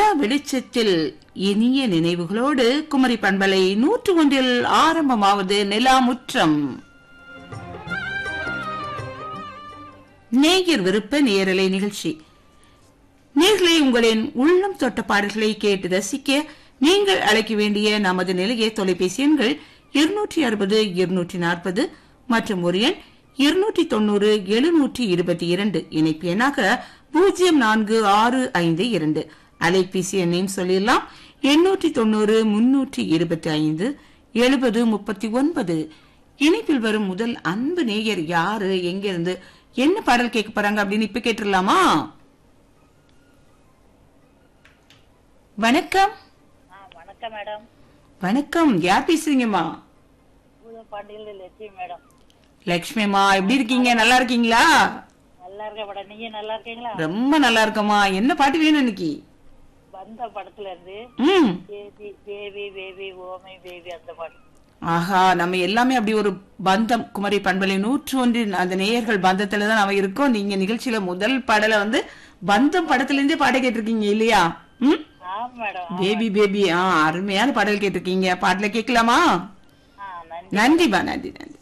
நிலா வெளிச்சத்தில் இனிய நினைவுகளோடு குமரி பண்பலை நூற்று ஒன்றில் ஆரம்பமாவது நிலா முற்றம் நேயர் விருப்ப நேரலை நிகழ்ச்சி நேர்களை உங்களின் உள்ளம் தொட்ட பாடல்களை கேட்டு ரசிக்க நீங்கள் அழைக்க வேண்டிய நமது நிலைய தொலைபேசி எண்கள் இருநூற்றி அறுபது இருநூற்றி நாற்பது மற்றும் ஒரு எண் இருநூற்றி தொண்ணூறு எழுநூற்றி இருபத்தி இரண்டு இணைப்பு எண்ணாக பூஜ்ஜியம் நான்கு ஆறு ஐந்து இரண்டு அலைபேசி எண்ணையும் சொல்லிடலாம் எண்ணூற்றி தொண்ணூறு முன்னூற்றி இருபத்தி ஐந்து எழுபது முப்பத்தி ஒன்பது இணைப்பில் வரும் முதல் அன்பு நேயர் யாரு எங்கிருந்து என்ன பாடல் கேட்க போறாங்க அப்படின்னு இப்ப கேட்டுடலாமா வணக்கம் ஆ வணக்கம் மேடம் வணக்கம் யார் பேசுறீங்கம்மா பூதப்பாண்டியில் லட்சுமி மேடம் லக்ஷ்மிமா எப்படி இருக்கீங்க நல்லா இருக்கீங்களா நல்லா இருக்கேன் மேடம் நீங்க நல்லா இருக்கீங்களா ரொம்ப நல்லா இருக்கம்மா என்ன பாட்டு வேணும் இன்னைக்கு வந்த படத்துல இருந்து ம் baby baby baby oh my baby அந்த பாட்டு ஆஹா நம்ம எல்லாமே அப்படி ஒரு பந்தம் குமரி பண்பலை நூற்று ஒன்றின் அந்த நேயர்கள் பந்தத்துல தான் நம்ம இருக்கோம் நீங்க நிகழ்ச்சியில முதல் பாடல வந்து பந்தம் படத்துல இருந்தே பாட கேட்டிருக்கீங்க இல்லையா ம் ஆமா மேடம் பேபி பேபி ஆ அருமையான பாடல் கேட்டிருக்கீங்க பாட்டுல கேட்கலாமா ஆ நன்றி நன்றிப்பா நன்றி நன்றி